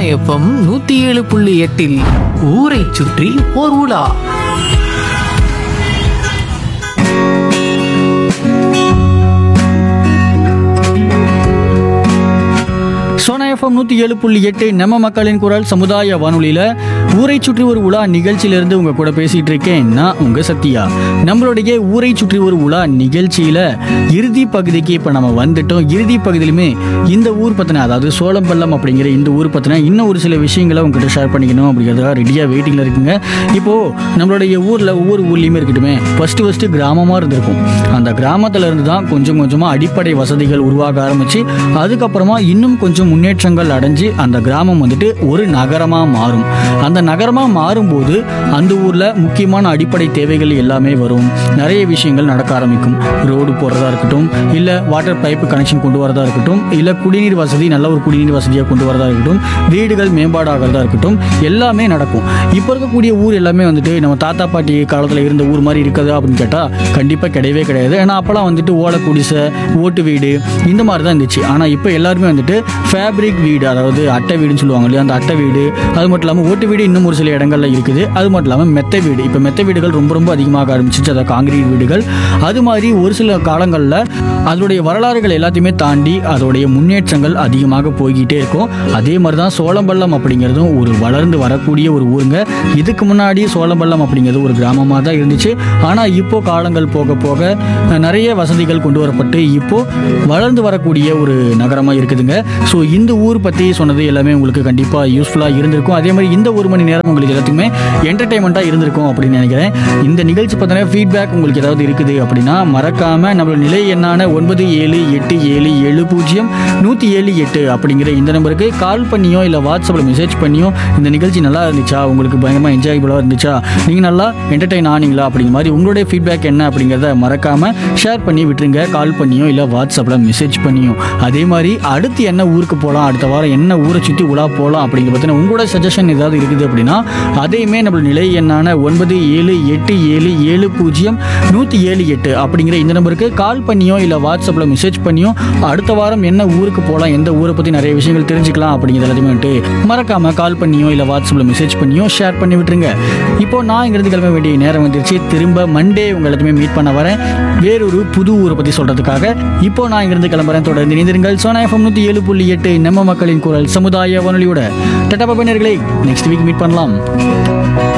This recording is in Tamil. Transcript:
எஃப்எம் நூத்தி ஏழு புள்ளி எட்டில் ஊரை சுற்றி ஓர் உலா சோனா எஃப்எம் நூற்றி ஏழு புள்ளி எட்டு நம்ம மக்களின் குரல் சமுதாய வானொலியில் ஊரை சுற்றி ஒரு உலா நிகழ்ச்சியிலேருந்து உங்கள் கூட பேசிகிட்டு இருக்கேன் நான் உங்கள் சத்யா நம்மளுடைய ஊரை சுற்றி ஒரு உலா நிகழ்ச்சியில் இறுதி பகுதிக்கு இப்போ நம்ம வந்துட்டோம் இறுதி பகுதியிலுமே இந்த ஊர் பற்றின அதாவது சோளம்பள்ளம் அப்படிங்கிற இந்த ஊர் பற்றின இன்னும் ஒரு சில விஷயங்களை உங்ககிட்ட ஷேர் பண்ணிக்கணும் அப்படிங்கிறதுக்காக ரெடியாக வெயிட்டிங்கில் இருக்குங்க இப்போது நம்மளுடைய ஊரில் ஒவ்வொரு ஊர்லேயுமே இருக்கட்டுமே ஃபஸ்ட்டு ஃபஸ்ட்டு கிராமமாக இருந்திருக்கும் அந்த கிராமத்துல இருந்து தான் கொஞ்சம் கொஞ்சமாக அடிப்படை வசதிகள் உருவாக ஆரம்பிச்சு அதுக்கப்புறமா இன்னும் கொஞ்சம் முன்னேற்றங்கள் அடைஞ்சு அந்த கிராமம் வந்துட்டு ஒரு நகரமாக மாறும் அந்த நகரமாக மாறும்போது அந்த ஊரில் முக்கியமான அடிப்படை தேவைகள் எல்லாமே வரும் நிறைய விஷயங்கள் நடக்க ஆரம்பிக்கும் ரோடு போடுறதா இருக்கட்டும் இல்லை வாட்டர் பைப்பு கனெக்ஷன் கொண்டு வரதா இருக்கட்டும் இல்லை குடிநீர் வசதி நல்ல ஒரு குடிநீர் வசதியாக கொண்டு வரதா இருக்கட்டும் வீடுகள் மேம்பாடாகிறதா இருக்கட்டும் எல்லாமே நடக்கும் இப்போ இருக்கக்கூடிய ஊர் எல்லாமே வந்துட்டு நம்ம தாத்தா பாட்டி காலத்தில் இருந்த ஊர் மாதிரி இருக்குது அப்படின்னு கேட்டால் கண்டிப்பாக கிடையவே கிடையாது ஏன்னா அப்போலாம் வந்துட்டு ஓலை குடிசை ஓட்டு வீடு இந்த மாதிரி தான் இருந்துச்சு ஆனால் இப்போ எல்லாருமே வந்துட்டு ஃபேப்ரிக் வீடு அதாவது அட்டை வீடுன்னு சொல்லுவாங்க இல்லையா அந்த அட்டை வீடு அது மட்டும் இல்லாமல் ஓட்டு வீடு இன்னும் ஒரு சில இடங்கள்ல இருக்குது அது மட்டும் இல்லாமல் மெத்தை வீடு இப்போ மெத்தை வீடுகள் ரொம்ப ரொம்ப அதிகமாக ஆரம்பிச்சிச்சு அதாவது காங்கிரீட் வீடுகள் அது மாதிரி ஒரு சில காலங்களில் அதனுடைய வரலாறுகள் எல்லாத்தையுமே தாண்டி அதோடைய முன்னேற்றங்கள் அதிகமாக போய்கிட்டே இருக்கும் அதே மாதிரி தான் சோளம்பள்ளம் அப்படிங்கிறதும் ஒரு வளர்ந்து வரக்கூடிய ஒரு ஊருங்க இதுக்கு முன்னாடி சோளம்பள்ளம் அப்படிங்கிறது ஒரு கிராமமாக தான் இருந்துச்சு ஆனால் இப்போ காலங்கள் போக போக அஹ், நிறைய வசதிகள் கொண்டு வரப்பட்டு இப்போ வளர்ந்து வரக்கூடிய ஒரு நகரமாக இருக்குதுங்க ஸோ இந்த ஊர் பற்றி சொன்னது எல்லாமே உங்களுக்கு கண்டிப்பாக யூஸ்ஃபுல்லாக இருந்திருக்கும் அதே மாதிரி இந்த ஒரு மணி நேரம் உங்களுக்கு எல்லாத்துக்குமே என்டர்டைன்மெண்ட்டாக இருந்திருக்கும் அப்படின்னு நினைக்கிறேன் இந்த நிகழ்ச்சி பார்த்தீங்கன்னா ஃபீட்பேக் உங்களுக்கு ஏதாவது இருக்குது அப்படின்னா மறக்காமல் நம்மளோட நிலை எண்ணான ஒன்பது ஏழு எட்டு ஏழு ஏழு பூஜ்ஜியம் நூற்றி ஏழு எட்டு அப்படிங்கிற இந்த நம்பருக்கு கால் பண்ணியோ இல்லை வாட்ஸ்அப்பில் மெசேஜ் பண்ணியோ இந்த நிகழ்ச்சி நல்லா இருந்துச்சா உங்களுக்கு பயங்கரமாக என்ஜாயபுளாக இருந்துச்சா நீங்கள் நல்லா என்டர்டைன் ஆனீங்களா அப்படிங்கிற மாதிரி உங்களுடைய ஃபீட்பேக் என்ன அப்படிங்கிறத மறக்காமல் ஷேர் பண்ணி விட்டுருங்க கால் பண்ணியோ இல்லை வாட்ஸ்அப்பில் மெசேஜ் பண்ணியோ அதே மாதிரி அடுத்து என்ன ஊருக்கு போகலாம் அடுத்த வாரம் என்ன ஊரை சுற்றி உலா போகலாம் அப்படிங்கிற பற்றின உங்களோட சஜஷன் ஏதாவது இருக்குது அப்படின்னா அதையுமே நம்ம நிலை எண்ணான ஒன்பது ஏழு எட்டு ஏழு ஏழு பூஜ்ஜியம் நூற்றி ஏழு எட்டு அப்படிங்கிற இந்த நம்பருக்கு கால் பண்ணியோ இல்லை வாட்ஸ்அப்பில் மெசேஜ் பண்ணியோ அடுத்த வாரம் என்ன ஊருக்கு போகலாம் எந்த ஊரை பற்றி நிறைய விஷயங்கள் தெரிஞ்சுக்கலாம் அப்படிங்கிறது எல்லாத்தையுமே வந்துட்டு மறக்காமல் கால் பண்ணியோ இல்லை வாட்ஸ்அப்பில் மெசேஜ் பண்ணியோ ஷேர் பண்ணி விட்டுருங்க இப்போ நான் இங்கிருந்து கிளம்ப வேண்டிய நேரம் வந்துருச்சு திரும்ப மண்டே உங்கள் எல்லாத்தையுமே மீட் பண்ண வரேன் வேறொரு புது ஊரை பற்றி சொல்கிறதுக்காக இப்போ நான் இங்கிருந்து கிளம்புறேன் தொடர்ந்து இணைந்திருங்கள் சோனா எஃப்எம் நூற்றி ஏழு புள்ளி எட்டு நம்ம மக்களின் குரல் சமுதாய வானொலியோட டட்டா பபனர்களே நெக்ஸ்ட் வீக் மீட் பண்ணலாம்